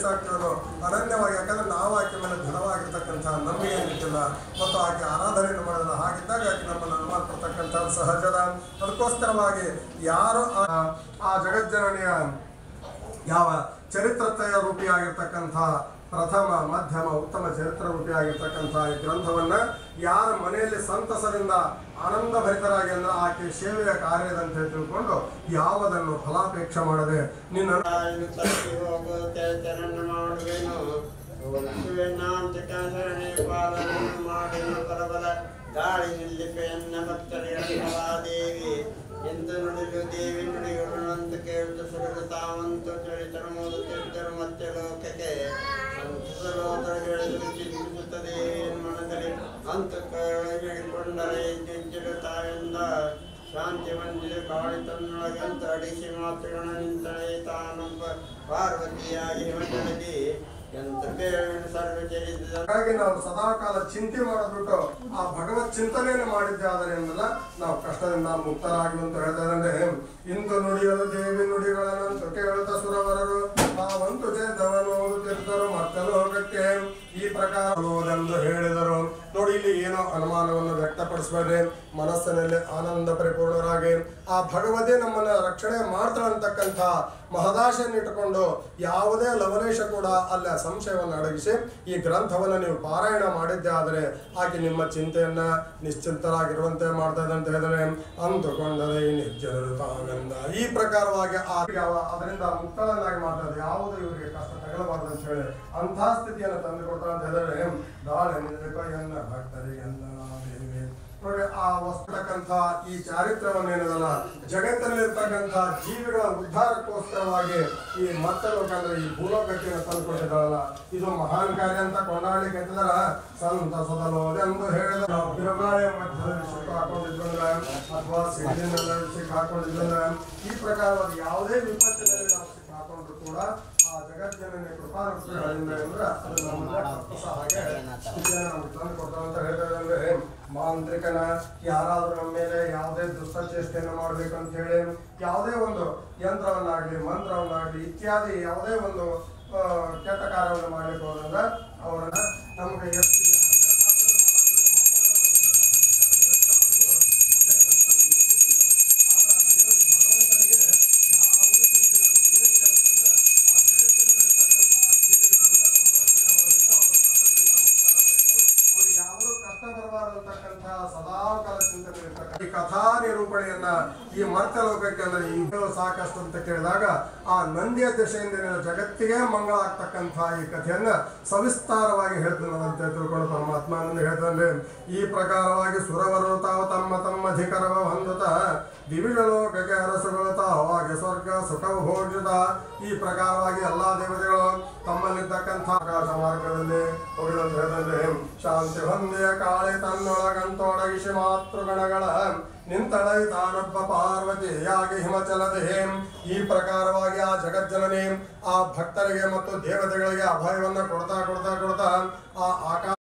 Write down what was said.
ಹೆಚ್ಚಾಗ್ತಿರೋದು ಅನನ್ಯವಾಗಿ ಯಾಕಂದ್ರೆ ನಾವು ಆಕೆ ಮೇಲೆ ದೃಢವಾಗಿರ್ತಕ್ಕಂಥ ನಂಬಿಕೆ ಏನಿಲ್ಲ ಮತ್ತು ಆಕೆ ಆರಾಧನೆಯನ್ನು ಮಾಡಿದ್ರೆ ಹಾಗಿದ್ದಾಗ ಆಕೆ ನಮ್ಮನ್ನು ಅನುಮಾನ ಪಡ್ತಕ್ಕಂಥ ಸಹಜದ ಅದಕ್ಕೋಸ್ಕರವಾಗಿ ಯಾರು ಆ- ಆ ಜಗಜ್ಜನನಿಯ ಯಾವ ಚರಿತ್ರತೆಯ ರೂಪಿಯಾಗಿರ್ತಕ್ಕಂಥ ಪ್ರಥಮ ಮಧ್ಯಮ ಉತ್ತಮ ಚರಿತ್ರ ರೂಪಿಯಾಗಿರ್ತಕ್ಕಂಥ ಈ ಗ್ರಂಥವನ್ನ ಯಾರ ಮನೆಯಲ್ಲಿ ಸಂತಸದಿಂದ ಆನಂದ ಭರಿತರಾಗಿ ಅಂದ್ರೆ ಆಕೆ ಸೇವೆಯ ಕಾರ್ಯದಂತೆ ತಿಳ್ಕೊಂಡು ಯಾವುದನ್ನು ಫಲಾಪೇಕ್ಷೆ ಮಾಡದೆ ನಿನ್ನ ಆಯ್ದು ತಪ್ಪಿ ಹೋಗುತ್ತೆ ಚರಣ ಮಾಡುವೆನು ಸೋಲಿಸುವೆನ್ನಾಂತ ಸರಣಿ ಪಾಲನೆಯನ್ನು ಮಾಡುವೆನು ಪರಬಲ ಗಾಳಿ ನಿಲ್ಲಿಪೆಯನ್ನ ಭಕ್ತರಿಗಳದೇವಿ ಎಂತ ನುಡಿಲು ದೇವಿ ನುಡಿಗಳಂತ ಕೇಳಿತು ಸುರಳು ತಾವಂತು ಚಳಿತರು ಮೋದುತ್ತಿದ್ದರು ಮತ್ತೆ ಲೋಕಕ್ಕೆ ಸಂತಸಲೋದರಗಳಿದು ಚಿಂತಿಸುತ್ತದೆ ಮನದಲ್ಲಿ ಅಂತ ಹೇಳಿಕೊಂಡರೆ ಎದ್ದಿದ್ದರು ತಾವೆಂದ ಶಾಂತಿ ಬಂದಿದೆ ಗಾಳಿ ತನ್ನೊಳಗಂತ ಅಡಿಸಿ ಮಾತುಗಳ ನಿಂತಳೆ ತಾನೊಬ್ಬ ಪಾರ್ವತಿಯಾಗಿ ಹಿಮಚಲದಿ ಎಂತ ಬೇವಿನ ಸರ್ವ ಚರಿದ ಹಾಗಾಗಿ ನಾವು ಸದಾಕಾಲ ಚಿಂತೆ ಮಾಡೋದ್ಬಿಟ್ಟು ಆ ಭಗವತ್ ಚಿಂತನೆಯನ್ನು ಮಾಡಿದ್ದೆ ಆದ್ದರಿಂದಲ ನಾವು ಕಷ್ಟದಿಂದ ಮುಕ್ತರಾಗಿ ಅಂತ ಹೇಳ್ತಾರೆ ಇಂದು ನುಡಿಯಲು ದೇವಿ ನುಡಿಗಳನ್ನಂತೂ ಕೇಳುತ್ತ ಸುರವರರು ತಾವಂತು ಚೆದ್ದವನು ಓದುತ್ತಿದ್ದರು ಮತ್ತೆ ಲೋಕಕ್ಕೆ ಈ ಪ್ರಕಾರ ಎಂದು ಹೇಳಿದರು ನೋಡಿ ಇಲ್ಲಿ ಏನೋ ಅನುಮಾನವನ್ನು ವ್ಯಕ್ತಪಡಿಸಬೇಡ್ರಿ ಮನಸ್ಸಿನಲ್ಲಿ ಆನಂದ ಪರಿಪೂರ್ಣರಾಗಿ ಆ ಭಗವತಿ ನಮ್ಮನ್ನ ರಕ್ಷಣೆ ಮಾಡ್ತಾಳಂತಕ್ಕಂಥ ಮಹದಾಶೆಯನ್ನು ಇಟ್ಟುಕೊಂಡು ಯಾವುದೇ ಲವಲೇಶ ಕೂಡ ಅಲ್ಲ ಸಂಶಯವನ್ನು ಅಡಗಿಸಿ ಈ ಗ್ರಂಥವನ್ನು ನೀವು ಪಾರಾಯಣ ಮಾಡಿದ್ದೆ ಆದರೆ ಆಕೆ ನಿಮ್ಮ ಚಿಂತೆಯನ್ನ ನಿಶ್ಚಿಂತರಾಗಿರುವಂತೆ ಮಾಡ್ತದೆ ಅಂತ ಹೇಳಿದ್ರೆ ಅಂದುಕೊಂಡರೆ ಈ ನಿರ್ಜನರು ತಾವೆಂದ ಈ ಪ್ರಕಾರವಾಗಿ ಆ ಯಾವ ಅದರಿಂದ ಮುಕ್ತಳನ್ನಾಗಿ ಮಾಡ್ತದೆ ಯಾವುದು ಇವರಿಗೆ ಕಷ್ಟ ತಗಲಬಾರದು ಅಂತ ಹೇಳಿ ಅಂಥ ಸ್ಥಿತಿಯನ್ನು ತಂದು ಕೊಡ್ತಾರೆ ಅಂತ ಹೇಳಿದ್ರೆ ದಾಳಿ ನಿಲ್ಲಕಯ್ಯನ್ನ ಭಕ್ತರಿಗೆಲ್ಲ ದೇವಿ ನೋಡಿ ಆ ವಸ್ತಕ್ಕಂಥ ಈ ಚಾರಿತ್ರ್ಯವನ್ನೇನದಲ್ಲ ಜಗತ್ತಿನಲ್ಲಿರ್ತಕ್ಕಂಥ ಜೀವಿಗಳ ಉದ್ಧಾರಕ್ಕೋಸ್ಕರವಾಗಿ ಈ ಮತ್ತೆ ಲೋಕಂದ್ರೆ ಈ ಭೂಲೋಕಕ್ಕೆ ತಂದುಕೊಟ್ಟಿದ್ದಾಳಲ್ಲ ಇದು ಮಹಾನ್ ಕಾರ್ಯ ಅಂತ ಕೊಂಡಾಡ್ಲಿಕ್ಕೆ ಎತ್ತಿದಾರ ಸಂತಸದಲ್ಲೋದೆಂದು ಹೇಳಿದ ಬಿರುಗಾಳಿಯ ಮಧ್ಯದಲ್ಲಿ ಸಿಕ್ಕ ಹಾಕೊಂಡಿದ್ದಂದ್ರೆ ಅಥವಾ ಸಿಡಿಲಿನಲ್ಲಿ ಸಿಕ್ಕ ಹಾಕೊಂಡಿದ್ದಂದ್ರೆ ಈ ಪ್ರಕಾರವಾಗಿ ಯಾವುದೇ ವಿಪತ್ತಿನಲ್ಲಿ ನಾವು ಸಿಕ್ಕ ಹಾಕೊಂಡ್ರು ಕೂಡ ಆ ಜಗಜ್ಜನನ ಕೃಪಾನುಗ್ರಹದಿಂದ ಅಂದ್ರೆ ಅದು ನಮ್ಮನ್ನ ತಪ್ಪಿಸ ಹಾಗೆ ಸ್ಥಿತಿಯನ್ನು ನಮ್ಗೆ ತಂದು ಕೊಡ್ತಾವೆ ಅಂತ ಹೇಳ್ತಾರೆ ಅಂದ್ರೆ ಮಾಂತ್ರಿಕನ ಯಾರಾದ್ರೂ ನಮ್ಮ ಮೇಲೆ ಯಾವುದೇ ದುಷ್ಟಚೇಷ್ಟೆಯನ್ನು ಮಾಡ್ಬೇಕು ಅಂತ ಹೇಳಿ ಯಾವುದೇ ಒಂದು ಯಂತ್ರವನ್ನಾಗ್ಲಿ ಮಂತ್ರವನ್ನಾಗ್ಲಿ ಇತ್ಯಾದಿ ಯಾವುದೇ ಒಂದು ಆ, ಕೆಟ್ಟ ಕಾರ್ಯವನ್ನು ಮಾಡ್ಲಿಕ್ಕೆ ಹೋದಾಗ ಅವರನ್ನ ನಮ್ಗೆ ಎಷ್ಟು ಹನ್ನೆರಡು ಸಾವಿರ ಸಾವಿರ ಮಕ್ಕಳು ಆದ್ರೆ ದೇವರು ಭಗವಂತನಿಗೆ ಯಾವುದೇ ಚಿಂತೆ ಇಲ್ಲ. ಏನ್ ಕೆಲಸ ಅಂದ್ರೆ ಆ ಜಗತ್ತಿನಲ್ಲಿರ್ತಕ್ಕಂತಹ ಜೀವಿಗಳನ್ನ ಸಂರಕ್ಷಣೆ ಮಾಡಬೇಕು ಅವ್ರ ಕಷ್ಟದಿಂದ ಮುಕ್ತ ಆಗಬೇಕು ಅವ್ರಿಗೆ ಯಾವುದೂ ಕಷ್ಟ ಬರಬಾರದಂತಕ್ಕಂತಹ ಸದಾ ಕಾಲ ಚಿಂತನೆ ಇರ್ತಕ್ಕಂಥ ಈ ಕಥಾ ನಿರೂಪಣೆಯನ್ನ ಈ ಮರ್ತ್ಯ ಲೋಕಕ್ಕೆ ಅಂದ್ರೆ ಈ ಸಾಕಷ್ಟು ಅಂತ ಕೇಳಿದಾಗ ಆ ನಂದಿಯ ದಿಶೆಯಿಂದ ಜಗತ್ತಿಗೆ ಮಂಗಳ ಆಗ್ತಕ್ಕಂಥ ಈ ಕಥೆಯನ್ನ ಸವಿಸ್ತಾರವಾಗಿ ಹೇಳ್ತಾನೆ ಅಂತ ತಿಳ್ಕೊಂಡು ಪರಮಾತ್ಮ ಎಂದು ಹೇಳ್ತಾನೆ ಈ ಪ್ರಕಾರವಾಗಿ ಸುರವರು ತಾವು ತಮ್ಮ ತಮ್ಮ ಅಧಿಕಾರವ ಹೊಂದುತ್ತ ದಿವಿಜ ಲೋಕಕ್ಕೆ ಅರಸುಗಳು ತಾವಾಗೆ ಸ್ವರ್ಗ ಸುಖ ಭೋಗಿತ ಈ ಪ್ರಕಾರವಾಗಿ ಎಲ್ಲಾ ದೇವತೆಗಳು ತಮ್ಮಲ್ಲಿರ್ತಕ್ಕಂಥ ಆಕಾಶ ಮಾರ್ಗದಲ್ಲಿ ಹೋಗಿದಂತ ಹೇಳಿದ್ರೆ ಶಾಂತಿ ಹೊಂದಿಯ ಕಾಳೆ ತನ್ನೊಳಗಂತೊಡಗಿಸಿ ಮಾತೃಗಣಗಳ ನಿಂತಳೈ ತಾನೊಬ್ಬ ಪಾರ್ವತಿಯಾಗಿ ಹಿಮಚಲದೆ ಈ ಪ್ರಕಾರವಾಗಿ ಆ ಜಗಜ್ಜನನಿ ಆ ಭಕ್ತರಿಗೆ ಮತ್ತು ದೇವತೆಗಳಿಗೆ ಅಭಯವನ್ನ ಕೊಡ್ತಾ ಕೊಡ್ತಾ ಕೊಡ್ತಾ ಆ ಆಕಾಶ